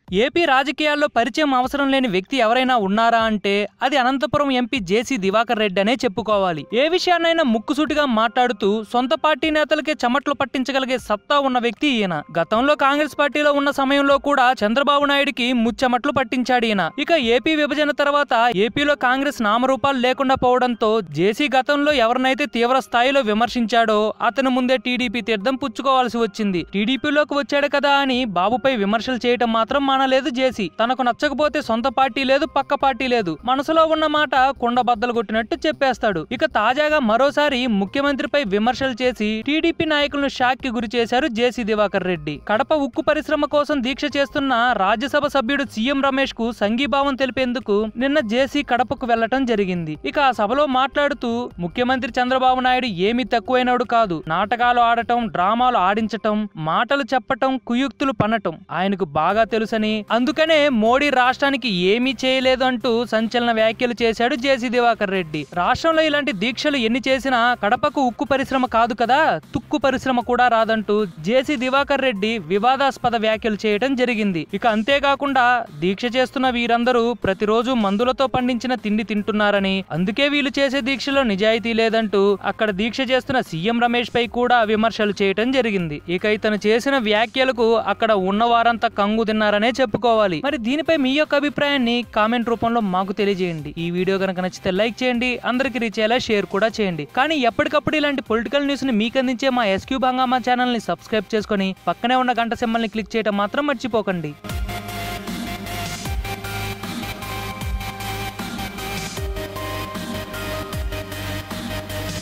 AP రాజకీయాల్లో పరిచయం అవసరం లేని వ్యక్తి ఎవరైనా ఉన్నారా అంటే అది అనంతపురం ఎంపీ జేసీ దివాకర్ రెడ్డి అనే చెప్పుకోవాలి ఏ విషయాన్నైనా ముక్కుసూటిగా మాట్లాడుతూ సొంత పార్టీ నేతలకే చెమట్లు పట్టించగలిగే సత్తా ఉన్న వ్యక్తి ఈయన గతంలో కాంగ్రెస్ పార్టీలో ఉన్న సమయంలో కూడా చంద్రబాబు నాయుడికి ముచ్చెమట్లు పట్టించాడు ఈయన ఇక ఏపీ విభజన తర్వాత ఏపీలో కాంగ్రెస్ నామరూపాలు లేకుండా పోవడంతో జేసీ గతంలో ఎవరినైతే తీవ్ర స్థాయిలో విమర్శించాడో అతను ముందే టీడీపీ తీర్థం పుచ్చుకోవాల్సి వచ్చింది టీడీపీలోకి వచ్చాడు కదా అని బాబుపై విమర్శలు చేయటం మాత్రం మానలేదు జేసీ తనకు నచ్చకపోతే సొంత పార్టీ లేదు పక్క పార్టీ లేదు మనసులో ఉన్న మాట కుండ బద్దలు కొట్టినట్టు చెప్పేస్తాడు ఇక తాజాగా మరోసారి ముఖ్యమంత్రిపై విమర్శలు చేసి టీడీపీ నాయకులను షాక్ కి గురి చేశారు జేసీ దివాకర్ రెడ్డి కడప ఉక్కు పరిశ్రమ కోసం దీక్ష చేస్తున్న రాజ్యసభ సభ్యుడు సీఎం రమేష్ కు సంఘీభావం తెలిపేందుకు నిన్న జేసీ కడపకు వెళ్లటం జరిగింది ఇక ఆ సభలో మాట్లాడుతూ ముఖ్యమంత్రి చంద్రబాబు నాయుడు ఏమీ తక్కువైనడు కాదు నాటకాలు ఆడటం డ్రామాలు ఆడించటం మాటలు చెప్పటం కుయుక్తులు పనటం ఆయనకు బాగా తెలుసని అందుకనే మోడీ రాష్ట్రానికి ఏమీ చేయలేదు అంటూ సంచలన వ్యాఖ్యలు చేశాడు జేసీ దివాకర్ రెడ్డి రాష్ట్రంలో ఇలాంటి దీక్షలు ఎన్ని చేసినా కడపకు ఉక్కు పరిశ్రమ కాదు కదా తుక్కు పరిశ్రమ కూడా రాదంటూ జేసీ దివాకర్ రెడ్డి వివాదాస్పద వ్యాఖ్యలు చేయడం జరిగింది ఇక అంతేకాకుండా దీక్ష చేస్తున్న వీరందరూ ప్రతిరోజు మందులతో పండించిన తిండి తింటున్నారని అందుకే వీళ్ళు చేసే దీక్షలో నిజాయితీ లేదంటూ అక్కడ దీక్ష చేస్తున్న సీఎం రమేష్ పై కూడా విమర్శలు చేయటం జరిగింది ఇక ఇతను చేసిన వ్యాఖ్యలకు అక్కడ ఉన్న వారంతా కంగు తిన్నారనే చెప్పుకోవాలి మరి దీనిపై మీ యొక్క అభిప్రాయాన్ని కామెంట్ రూపంలో మాకు తెలియజేయండి ఈ వీడియో కనుక నచ్చితే లైక్ చేయండి అందరికి రీచ్ అయ్యేలా షేర్ కూడా చేయండి కానీ ఎప్పటికప్పుడు ఇలాంటి పొలిటికల్ న్యూస్ ని మీకు అందించే మా ఎస్క్యూ బంగామా ఛానల్ ని సబ్స్క్రైబ్ చేసుకొని పక్కనే ఉన్న గంట సింబల్ ని క్లిక్ చేయడం మాత్రం మర్చిపోకండి